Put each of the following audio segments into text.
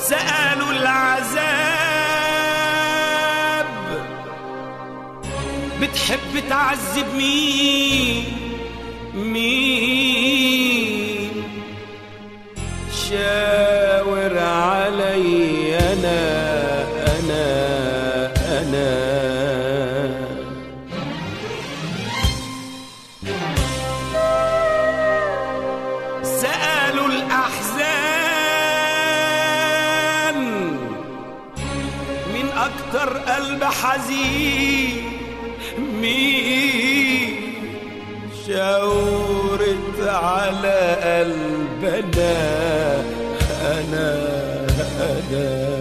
سألوا العذاب بتحب تعذب مين مين شاور علي أنا أنا أنا سألوا الأحزان من أكتر قلب حزين مين شاورت على قلبنا أنا أنا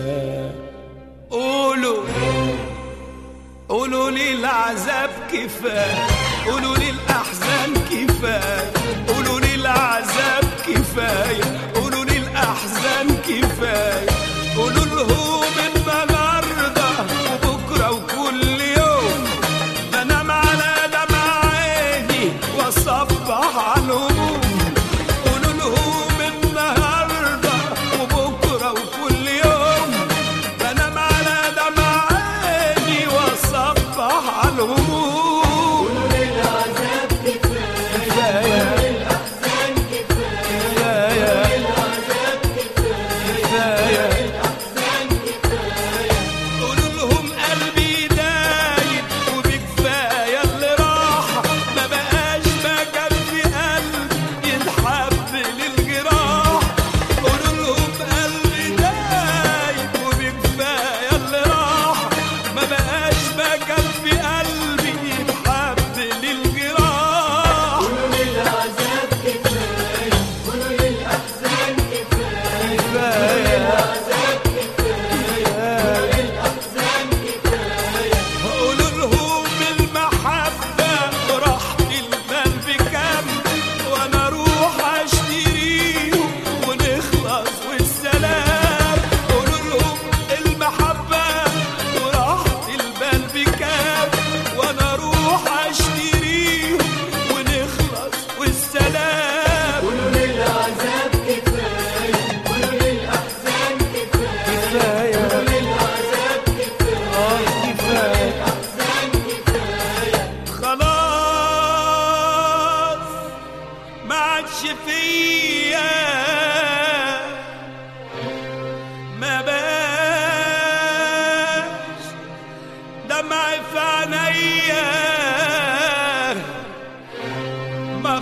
قولوا قولوا لي العذاب كفاية قولوا لي الأحزان كفاية قولوا لي العذاب كفاية قولوا لي الأحزان كفاية قولوا لهم النهاردة وبكرة وكل يوم بنام على دمع عيني وأصبح على الهموم قولوا لهم النهاردة وبكرة وكل يوم بنام على دمع عيني وأصبح على الهموم كفاية كفاية كفاية قولوا لهم قلبي دايب وبكفاية اللي راح ما بقاش مكان في قلب يتحب للجراح قولوا لهم قلبي دايب وبكفاية اللي راح ما بقاش مكان في قلبي يتحب للجراح كفاية قولوا لهم المحبة راحة البال بكم وانا اروح اشتريه ونخلص والسلام قولوا لهم المحبة وراحة البال بكم وانا اروح اشتريه ونخلص والسلام كفاية آه كفاية خلاص ما عادش فيا ما بقاش دمع في عينيا ما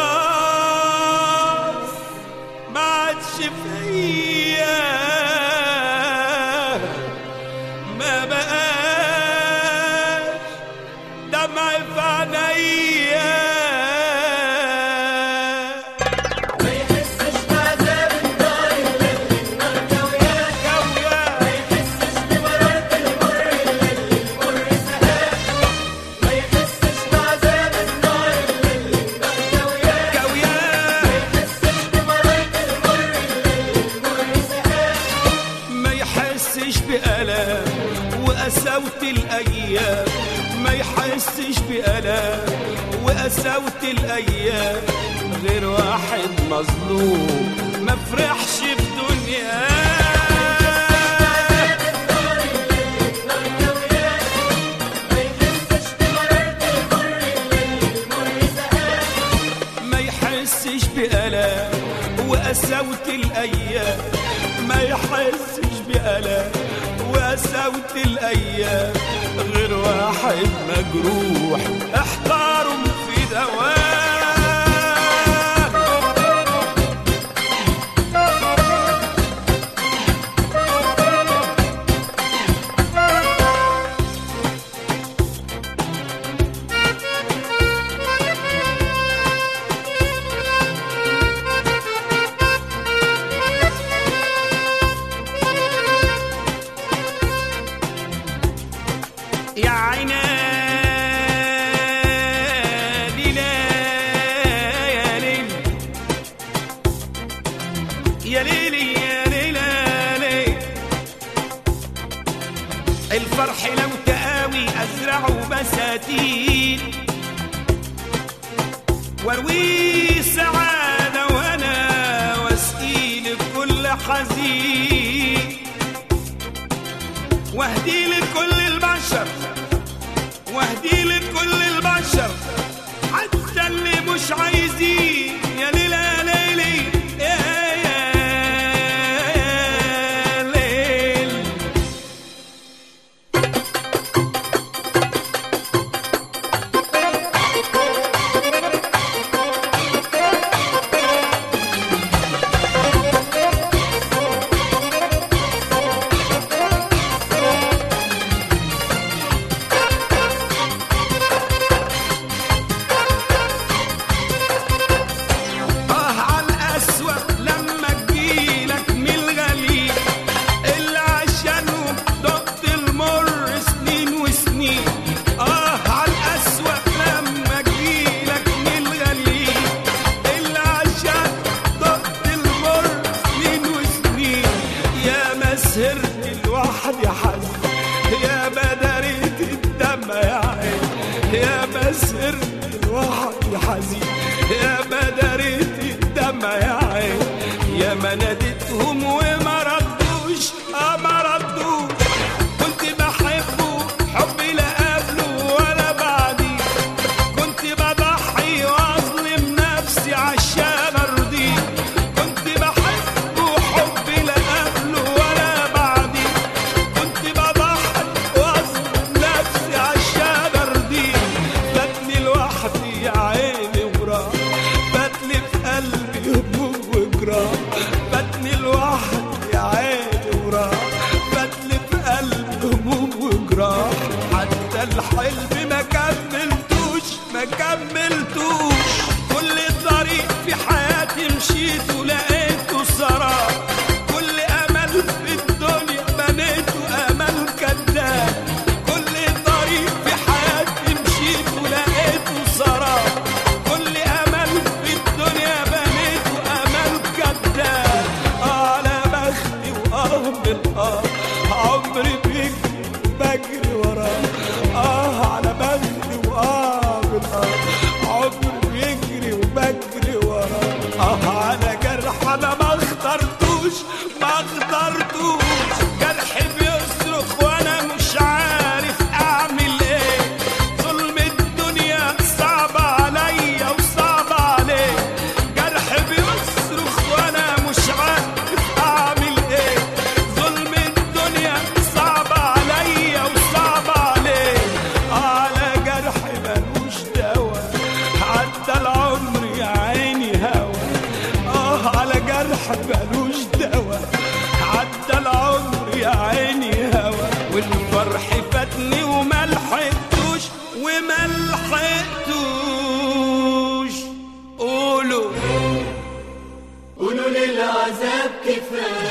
خلاص ما عادش فيا ما بقاش دمع في عينيا كويا كويا ما يحسش بألم وقساوة الأيام ما يحسش بألم وقساوة الأيام غير واحد مظلوم ما فرحش في دنيا ما يحسش بألم وقساوة الأيام ما يحسش بألم وقساوة الأيام غير واحد مجروح احتارم في دوام يا عيني ليلى يا ليل يا ليلي يا ليلى ليل الفرح لو تقاوي أزرعه بساتين وارويه سعادة وأنا واسقيه لكل حزين سرت لوحدي حزين يا ما دريت الدمع يا عين يا ما ناديتهم وما ردوش اه ما ردوش كنت بحبه حبي لا قبله ولا بعدي كنت بضحي واظلم نفسي عشان ارضيه كنت بحبه حبي لا قبله ولا بعدي كنت بضحي واظلم نفسي عشان ارضيه فاتني لوحدي يا عيني وراح فاتني في قلبي هموم وجراح فاتني لوحدي يا عيني وراح فاتني في قلبي هموم وجراح حتى الحلم ما كملتوش ما كملتوش كل طريق في حياتي مشيت ولقيته سراب كل امل في الدنيا بنيته امل كذاب كل طريق في حياتي مشيت ولقيته سراب كل امل في الدنيا بنيته امل كذاب على بختي واه بالاه عمري بيجري بجري وراه اه على بختي واه بالاه عمري بيجري وبجري وراه اه على جرح انا ما اخترتوش ما اخترتوش جرحي بيصرخ وانا مش عارف اعمل ايه ظلم الدنيا صعب عليا وصعب عليه جرحي بيصرخ وانا مش عارف اعمل ايه ظلم الدنيا صعب عليا وصعب عليه على جرحي ملوش دواء عدى العمر يا عيني هوى اه على جرح ملوش دواء عدى العمر يا عيني هوى والفرح فاتني وما لحقتوش وما لحقتوش قولوا قولوا للعذاب كفاية